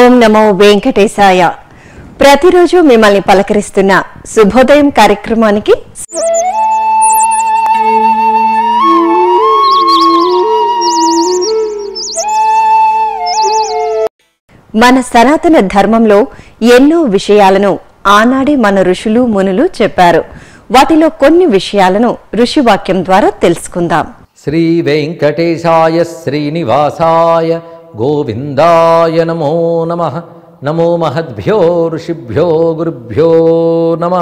ఓం నమో వెంకటేశాయ ప్రతిరోజు మిమ్మల్ని పలకరిస్తున్న శుభోదయం కార్యక్రమానికి మన సనాతన ధర్మంలో ఎన్నో విషయాలను ఆనాడే మన ఋషులు మునులు చెప్పారు వాటిలో కొన్ని విషయాలను ఋషివాక్యం ద్వారా తెలుసుకుందాం శ్రీ వెంకటేశాయ శ్రీనివాసాయ గోవిందాయ నమో నమ నమో మహద్భ్యో ఋషిభ్యో గురుభ్యో నమ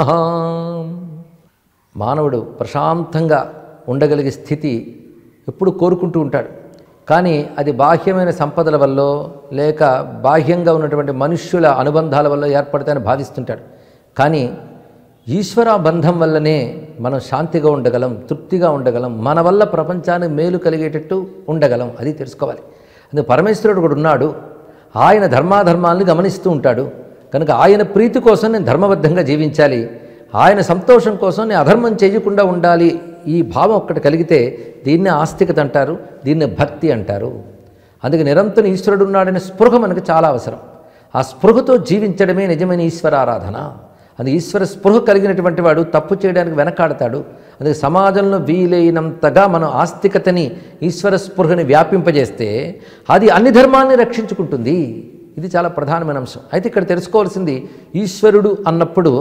మానవుడు ప్రశాంతంగా ఉండగలిగే స్థితి ఎప్పుడు కోరుకుంటూ ఉంటాడు కానీ అది బాహ్యమైన సంపదల వల్ల లేక బాహ్యంగా ఉన్నటువంటి మనుష్యుల అనుబంధాల వల్ల ఏర్పడతాయని భావిస్తుంటాడు కానీ ఈశ్వర బంధం వల్లనే మనం శాంతిగా ఉండగలం తృప్తిగా ఉండగలం మన వల్ల ప్రపంచానికి మేలు కలిగేటట్టు ఉండగలం అది తెలుసుకోవాలి అందుకే పరమేశ్వరుడు కూడా ఉన్నాడు ఆయన ధర్మాధర్మాలను గమనిస్తూ ఉంటాడు కనుక ఆయన ప్రీతి కోసం నేను ధర్మబద్ధంగా జీవించాలి ఆయన సంతోషం కోసం నేను అధర్మం చేయకుండా ఉండాలి ఈ భావం ఒక్కటి కలిగితే దీన్ని ఆస్తికత అంటారు దీన్ని భక్తి అంటారు అందుకే నిరంతరం ఈశ్వరుడు ఉన్నాడనే స్పృహ మనకు చాలా అవసరం ఆ స్పృహతో జీవించడమే నిజమైన ఈశ్వర ఆరాధన అది ఈశ్వర స్పృహ కలిగినటువంటి వాడు తప్పు చేయడానికి వెనకాడతాడు అందుకే సమాజంలో వీలైనంతగా మనం ఆస్తికతని ఈశ్వర స్పృహని వ్యాపింపజేస్తే అది అన్ని ధర్మాల్ని రక్షించుకుంటుంది ఇది చాలా ప్రధానమైన అంశం అయితే ఇక్కడ తెలుసుకోవాల్సింది ఈశ్వరుడు అన్నప్పుడు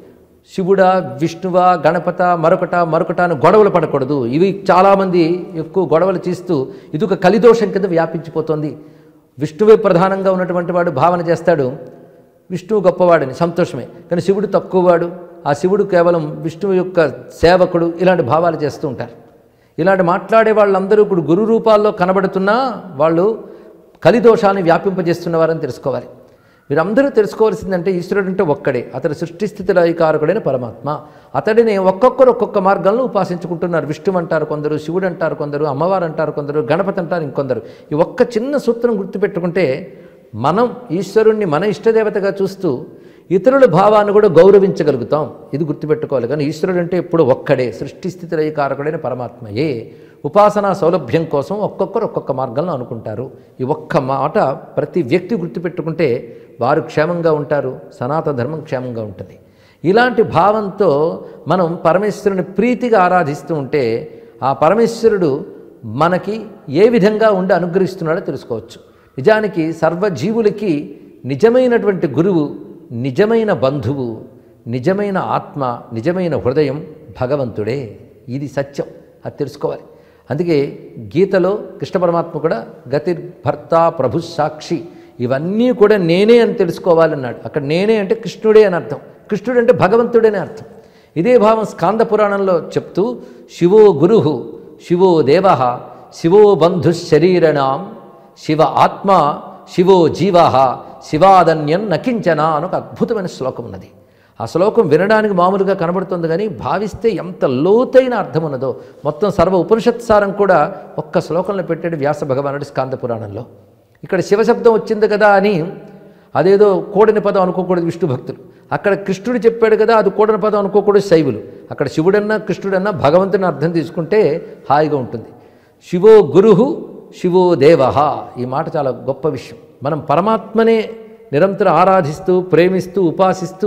శివుడా విష్ణువా గణపత మరొకట మరొకట అని గొడవలు పడకూడదు ఇవి చాలామంది ఎక్కువ గొడవలు చేస్తూ ఇది ఒక కలిదోషం కింద వ్యాపించిపోతుంది విష్ణువే ప్రధానంగా ఉన్నటువంటి వాడు భావన చేస్తాడు విష్ణువు గొప్పవాడని సంతోషమే కానీ శివుడు తక్కువవాడు ఆ శివుడు కేవలం విష్ణువు యొక్క సేవకుడు ఇలాంటి భావాలు చేస్తూ ఉంటారు ఇలాంటి మాట్లాడే వాళ్ళందరూ ఇప్పుడు గురు రూపాల్లో కనబడుతున్నా వాళ్ళు కలిదోషాన్ని వ్యాపింపజేస్తున్నవారని తెలుసుకోవాలి మీరందరూ తెలుసుకోవాల్సిందంటే ఈశ్వరుడు అంటే ఒక్కడే అతడు సృష్టి స్థితిలో ఐకారకుడైన పరమాత్మ అతడిని ఒక్కొక్కరు ఒక్కొక్క మార్గంలో ఉపాసించుకుంటున్నారు విష్ణువు అంటారు కొందరు శివుడు అంటారు కొందరు అమ్మవారు అంటారు కొందరు గణపతి అంటారు ఇంకొందరు ఈ ఒక్క చిన్న సూత్రం గుర్తుపెట్టుకుంటే మనం ఈశ్వరుణ్ణి మన ఇష్టదేవతగా చూస్తూ ఇతరుల భావాన్ని కూడా గౌరవించగలుగుతాం ఇది గుర్తుపెట్టుకోవాలి కానీ ఈశ్వరుడు అంటే ఎప్పుడు ఒక్కడే సృష్టి స్థితి లయకారకుడైన పరమాత్మయే ఉపాసనా సౌలభ్యం కోసం ఒక్కొక్కరు ఒక్కొక్క మార్గంలో అనుకుంటారు ఈ ఒక్క మాట ప్రతి వ్యక్తి గుర్తుపెట్టుకుంటే వారు క్షేమంగా ఉంటారు సనాతన ధర్మం క్షేమంగా ఉంటుంది ఇలాంటి భావంతో మనం పరమేశ్వరుని ప్రీతిగా ఆరాధిస్తూ ఉంటే ఆ పరమేశ్వరుడు మనకి ఏ విధంగా ఉండి అనుగ్రహిస్తున్నాడో తెలుసుకోవచ్చు నిజానికి సర్వజీవులకి నిజమైనటువంటి గురువు నిజమైన బంధువు నిజమైన ఆత్మ నిజమైన హృదయం భగవంతుడే ఇది సత్యం అది తెలుసుకోవాలి అందుకే గీతలో కృష్ణ పరమాత్మ కూడా గతిర్భర్త ప్రభు సాక్షి ఇవన్నీ కూడా నేనే అని తెలుసుకోవాలన్నాడు అక్కడ నేనే అంటే కృష్ణుడే అని అర్థం కృష్ణుడు అంటే భగవంతుడే అని అర్థం ఇదే భావం స్కాంద పురాణంలో చెప్తూ శివో గురు శివో దేవ శివో బంధు శరీరణాం శివ ఆత్మ శివో జీవ శివాదన్యన్ నకించన అని ఒక అద్భుతమైన శ్లోకం ఉన్నది ఆ శ్లోకం వినడానికి మామూలుగా కనబడుతుంది కానీ భావిస్తే ఎంత లోతైన అర్థం ఉన్నదో మొత్తం సర్వ ఉపనిషత్ సారం కూడా ఒక్క శ్లోకంలో పెట్టాడు వ్యాస భగవానుడి స్కాంద పురాణంలో ఇక్కడ శివశబ్దం వచ్చింది కదా అని అదేదో కూడని పదం అనుకోకూడదు విష్ణు భక్తులు అక్కడ కృష్ణుడు చెప్పాడు కదా అది కూడని పదం అనుకోకూడదు శైవులు అక్కడ శివుడన్నా కృష్ణుడన్నా భగవంతుని అర్థం తీసుకుంటే హాయిగా ఉంటుంది శివో గురు శివో దేవ ఈ మాట చాలా గొప్ప విషయం మనం పరమాత్మనే నిరంతరం ఆరాధిస్తూ ప్రేమిస్తూ ఉపాసిస్తూ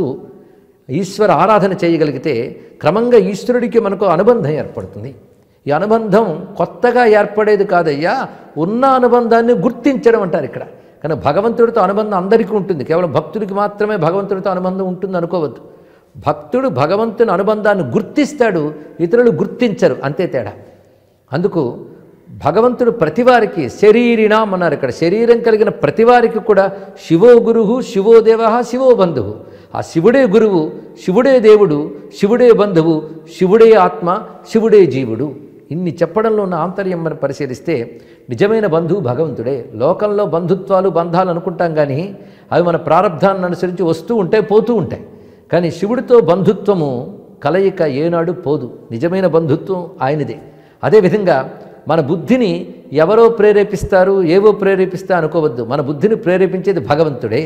ఈశ్వర ఆరాధన చేయగలిగితే క్రమంగా ఈశ్వరుడికి మనకు అనుబంధం ఏర్పడుతుంది ఈ అనుబంధం కొత్తగా ఏర్పడేది కాదయ్యా ఉన్న అనుబంధాన్ని గుర్తించడం అంటారు ఇక్కడ కానీ భగవంతుడితో అనుబంధం అందరికీ ఉంటుంది కేవలం భక్తుడికి మాత్రమే భగవంతుడితో అనుబంధం ఉంటుంది అనుకోవద్దు భక్తుడు భగవంతుని అనుబంధాన్ని గుర్తిస్తాడు ఇతరులు గుర్తించరు అంతే తేడా అందుకు భగవంతుడు ప్రతివారికి శరీరిణాం అన్నారు ఇక్కడ శరీరం కలిగిన ప్రతివారికి కూడా శివో గురు శివో దేవ శివో బంధువు ఆ శివుడే గురువు శివుడే దేవుడు శివుడే బంధువు శివుడే ఆత్మ శివుడే జీవుడు ఇన్ని చెప్పడంలో ఉన్న ఆంతర్యం మనం పరిశీలిస్తే నిజమైన బంధువు భగవంతుడే లోకంలో బంధుత్వాలు బంధాలు అనుకుంటాం కానీ అవి మన ప్రారంధాన్ని అనుసరించి వస్తూ ఉంటాయి పోతూ ఉంటాయి కానీ శివుడితో బంధుత్వము కలయిక ఏనాడు పోదు నిజమైన బంధుత్వం ఆయనదే అదేవిధంగా మన బుద్ధిని ఎవరో ప్రేరేపిస్తారు ఏవో ప్రేరేపిస్తా అనుకోవద్దు మన బుద్ధిని ప్రేరేపించేది భగవంతుడే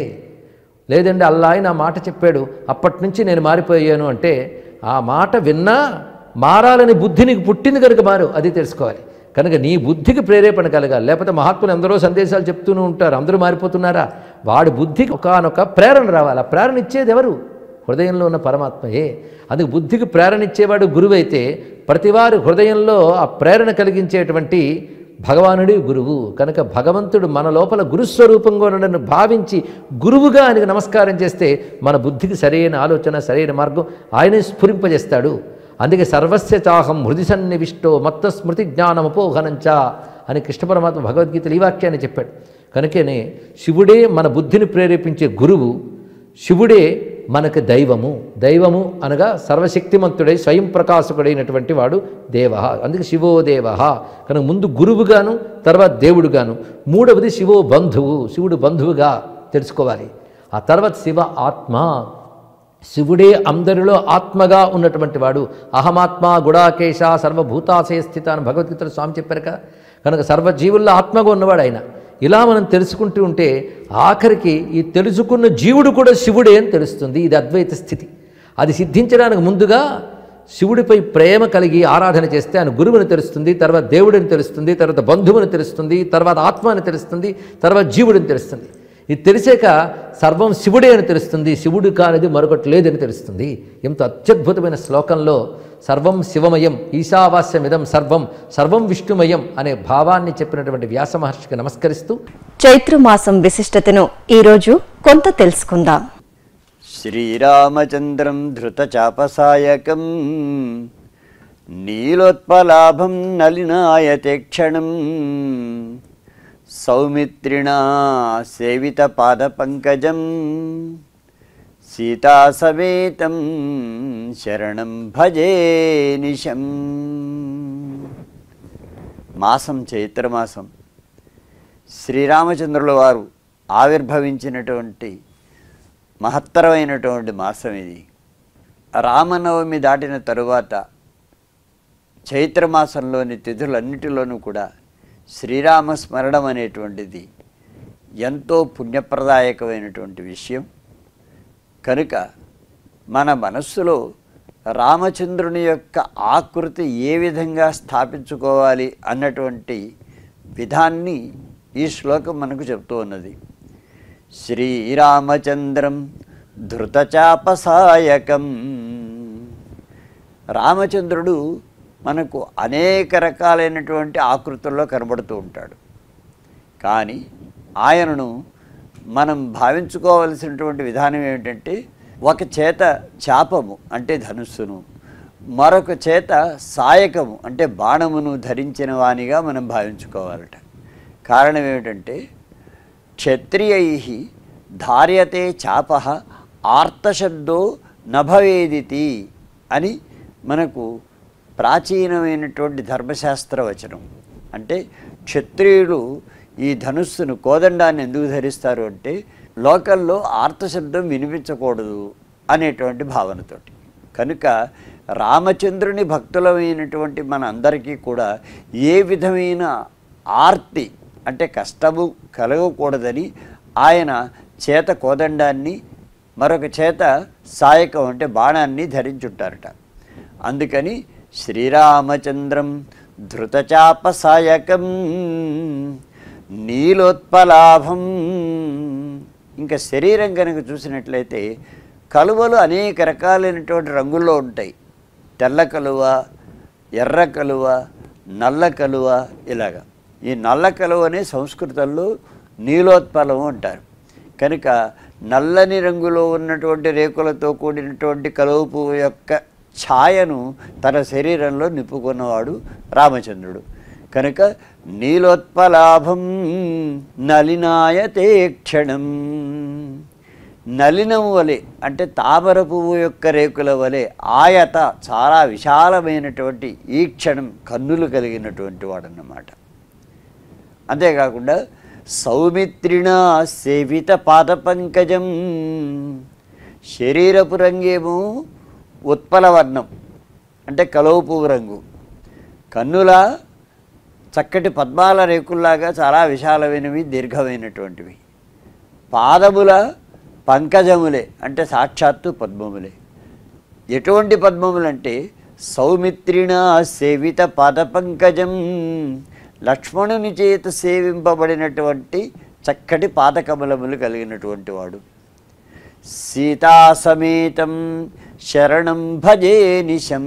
లేదండి అల్లా ఆయన ఆ మాట చెప్పాడు అప్పటి నుంచి నేను మారిపోయాను అంటే ఆ మాట విన్నా మారాలని బుద్ధి నీకు పుట్టింది కనుక మారు అది తెలుసుకోవాలి కనుక నీ బుద్ధికి ప్రేరేపణ కలగాలి లేకపోతే మహాత్ములు ఎందరో సందేశాలు చెప్తూనే ఉంటారు అందరూ మారిపోతున్నారా వాడి బుద్ధికి ఒకనొక ప్రేరణ రావాలి ఆ ప్రేరణ ఇచ్చేది ఎవరు హృదయంలో ఉన్న పరమాత్మయే అందుకు బుద్ధికి ప్రేరణ ఇచ్చేవాడు గురువు అయితే ప్రతివారి హృదయంలో ఆ ప్రేరణ కలిగించేటువంటి భగవానుడి గురువు కనుక భగవంతుడు మన లోపల గురుస్వరూపంగా ఉండని భావించి గురువుగా ఆయనకు నమస్కారం చేస్తే మన బుద్ధికి సరైన ఆలోచన సరైన మార్గం ఆయనే స్ఫురింపజేస్తాడు అందుకే సర్వస్య చాహం హృది సన్నివిష్టో మత్త స్మృతి జ్ఞానమపోహనంచ అని కృష్ణ పరమాత్మ భగవద్గీతలు ఈ వాక్యాన్ని చెప్పాడు కనుకనే శివుడే మన బుద్ధిని ప్రేరేపించే గురువు శివుడే మనకు దైవము దైవము అనగా సర్వశక్తిమంతుడై స్వయం ప్రకాశకుడైనటువంటి వాడు దేవ అందుకే శివో దేవ కనుక ముందు గురువుగాను తర్వాత దేవుడుగాను మూడవది శివో బంధువు శివుడు బంధువుగా తెలుసుకోవాలి ఆ తర్వాత శివ ఆత్మ శివుడే అందరిలో ఆత్మగా ఉన్నటువంటి వాడు అహమాత్మ గుడాకేశ సర్వభూతాశయ స్థిత అని భగవద్గీతలో స్వామి చెప్పారు కదా కనుక సర్వజీవుల్లో ఆత్మగా ఉన్నవాడు ఆయన ఇలా మనం తెలుసుకుంటూ ఉంటే ఆఖరికి ఈ తెలుసుకున్న జీవుడు కూడా శివుడే అని తెలుస్తుంది ఇది అద్వైత స్థితి అది సిద్ధించడానికి ముందుగా శివుడిపై ప్రేమ కలిగి ఆరాధన చేస్తే ఆయన గురువుని తెలుస్తుంది తర్వాత దేవుడిని తెలుస్తుంది తర్వాత బంధువుని తెలుస్తుంది తర్వాత ఆత్మని తెలుస్తుంది తర్వాత జీవుడిని తెలుస్తుంది ఇది తెలిసాక సర్వం శివుడే అని తెలుస్తుంది శివుడు కానిది మరొకటి లేదని తెలుస్తుంది ఎంత అత్యద్భుతమైన శ్లోకంలో సర్వం శివమయం ఈశావాస్యమిదం సర్వం సర్వం విష్ణుమయం అనే భావాన్ని చెప్పినటువంటి వ్యాస మహర్షికి నమస్కరిస్తూ చైత్రమాసం విశిష్టతను ఈరోజు కొంత తెలుసుకుందాం శ్రీరామచంద్రం ధృతచాపసాయకం నీలోత్పలాభం నలినాయతే క్షణం సౌమిత్రిణా సేవితపాదపంకజం సీతాసమేతం శరణం భజే నిశం మాసం చైత్రమాసం శ్రీరామచంద్రుల వారు ఆవిర్భవించినటువంటి మహత్తరమైనటువంటి మాసం ఇది రామనవమి దాటిన తరువాత చైత్రమాసంలోని తిథులన్నిటిలోనూ కూడా శ్రీరామ స్మరణం అనేటువంటిది ఎంతో పుణ్యప్రదాయకమైనటువంటి విషయం కనుక మన మనస్సులో రామచంద్రుని యొక్క ఆకృతి ఏ విధంగా స్థాపించుకోవాలి అన్నటువంటి విధాన్ని ఈ శ్లోకం మనకు చెప్తూ ఉన్నది శ్రీరామచంద్రం ధృతచాపసాయకం రామచంద్రుడు మనకు అనేక రకాలైనటువంటి ఆకృతుల్లో కనబడుతూ ఉంటాడు కానీ ఆయనను మనం భావించుకోవలసినటువంటి విధానం ఏమిటంటే ఒక చేత చాపము అంటే ధనుస్సును మరొక చేత సాయకము అంటే బాణమును ధరించిన వానిగా మనం భావించుకోవాలట కారణం ఏమిటంటే క్షత్రియై ధార్యతే చాప ఆర్తశబ్దో నభవేదితి అని మనకు ప్రాచీనమైనటువంటి ధర్మశాస్త్ర వచనం అంటే క్షత్రియులు ఈ ధనుస్సును కోదండాన్ని ఎందుకు ధరిస్తారు అంటే లోకల్లో ఆర్తశబ్దం వినిపించకూడదు అనేటువంటి భావనతోటి కనుక రామచంద్రుని భక్తులమైనటువంటి మన అందరికీ కూడా ఏ విధమైన ఆర్తి అంటే కష్టము కలగకూడదని ఆయన చేత కోదండాన్ని మరొక చేత సాయకం అంటే బాణాన్ని ధరించుంటారట అందుకని శ్రీరామచంద్రం ధృతచాప సాయకం నీలోత్పలాభం ఇంకా శరీరం కనుక చూసినట్లయితే కలువలు అనేక రకాలైనటువంటి రంగుల్లో ఉంటాయి తెల్ల కలువ ఎర్ర కలువ నల్ల కలువ ఇలాగా ఈ నల్ల కలువ అనే సంస్కృతంలో నీలోత్పలం అంటారు కనుక నల్లని రంగులో ఉన్నటువంటి రేకులతో కూడినటువంటి కలువ పువ్వు యొక్క ఛాయను తన శరీరంలో నింపుకున్నవాడు రామచంద్రుడు కనుక నీలోత్పలాభం నలినాయతే క్షణం నలినం వలె అంటే తామర పువ్వు యొక్క రేకుల వలె ఆయత చాలా విశాలమైనటువంటి ఈ క్షణం కన్నులు కలిగినటువంటి వాడన్నమాట అంతేకాకుండా సౌమిత్రిణ సేవిత పాద పంకజం శరీరపు రంగేమో ఉత్పల వర్ణం అంటే కలువ పువ్వు రంగు కన్నుల చక్కటి పద్మాల రేకుల్లాగా చాలా విశాలమైనవి దీర్ఘమైనటువంటివి పాదముల పంకజములే అంటే సాక్షాత్తు పద్మములే ఎటువంటి పద్మములంటే సౌమిత్రిణ సేవిత పద పంకజం లక్ష్మణుని చేత సేవింపబడినటువంటి చక్కటి పాదకమలములు కలిగినటువంటి వాడు సీతా సమేతం శరణం భజే నిశం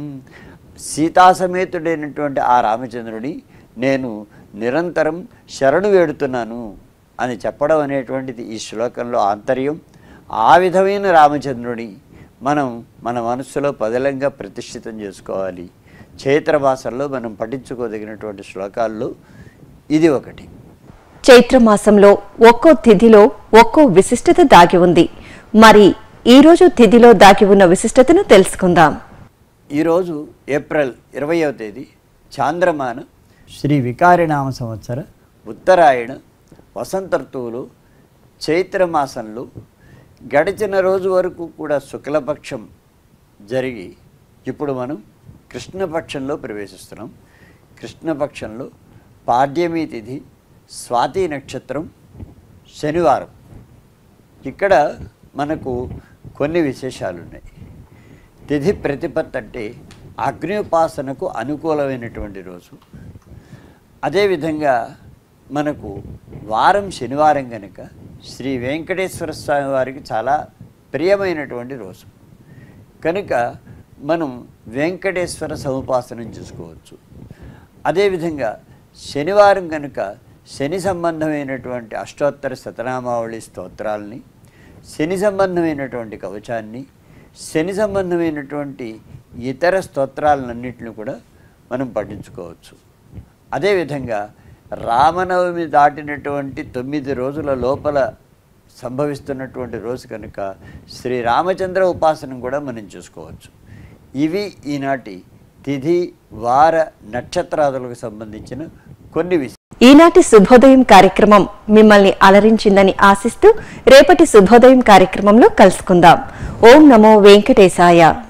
సీతా సమేతుడైనటువంటి ఆ రామచంద్రుడి నేను నిరంతరం శరణు వేడుతున్నాను అని చెప్పడం అనేటువంటిది ఈ శ్లోకంలో ఆంతర్యం ఆ విధమైన రామచంద్రుడి మనం మన మనస్సులో పదిలంగా ప్రతిష్ఠితం చేసుకోవాలి చైత్రమాసంలో మనం పఠించుకోదగినటువంటి శ్లోకాల్లో ఇది ఒకటి చైత్రమాసంలో ఒక్కో తిథిలో ఒక్కో విశిష్టత దాగి ఉంది మరి ఈ రోజు తిథిలో దాగి ఉన్న విశిష్టతను తెలుసుకుందాం ఈరోజు ఏప్రిల్ ఇరవయవ తేదీ చాంద్రమాన శ్రీ వికారినామ సంవత్సర ఉత్తరాయణ వసంత ఋతువులో చైత్రమాసంలో గడిచిన రోజు వరకు కూడా శుక్లపక్షం జరిగి ఇప్పుడు మనం కృష్ణపక్షంలో ప్రవేశిస్తున్నాం కృష్ణపక్షంలో పాడ్యమి తిథి స్వాతి నక్షత్రం శనివారం ఇక్కడ మనకు కొన్ని విశేషాలు ఉన్నాయి తిథి ప్రతిపత్తి అంటే అగ్నిపాసనకు అనుకూలమైనటువంటి రోజు అదేవిధంగా మనకు వారం శనివారం కనుక శ్రీ వెంకటేశ్వర స్వామి వారికి చాలా ప్రియమైనటువంటి రోజు కనుక మనం వెంకటేశ్వర సముపాసనం చేసుకోవచ్చు అదేవిధంగా శనివారం కనుక శని సంబంధమైనటువంటి అష్టోత్తర శతనామావళి స్తోత్రాలని శని సంబంధమైనటువంటి కవచాన్ని శని సంబంధమైనటువంటి ఇతర స్తోత్రాలన్నింటిని కూడా మనం పఠించుకోవచ్చు అదేవిధంగా రామనవమి దాటినటువంటి తొమ్మిది రోజుల లోపల సంభవిస్తున్నటువంటి రోజు కనుక శ్రీ రామచంద్ర ఉపాసనం కూడా మనం చూసుకోవచ్చు ఇవి ఈనాటి తిథి వార నక్షత్రాదులకు సంబంధించిన కొన్ని విషయాలు ఈనాటి శుభోదయం కార్యక్రమం మిమ్మల్ని అలరించిందని ఆశిస్తూ రేపటి శుభోదయం కార్యక్రమంలో కలుసుకుందాం ఓం నమో వెంకటేశాయ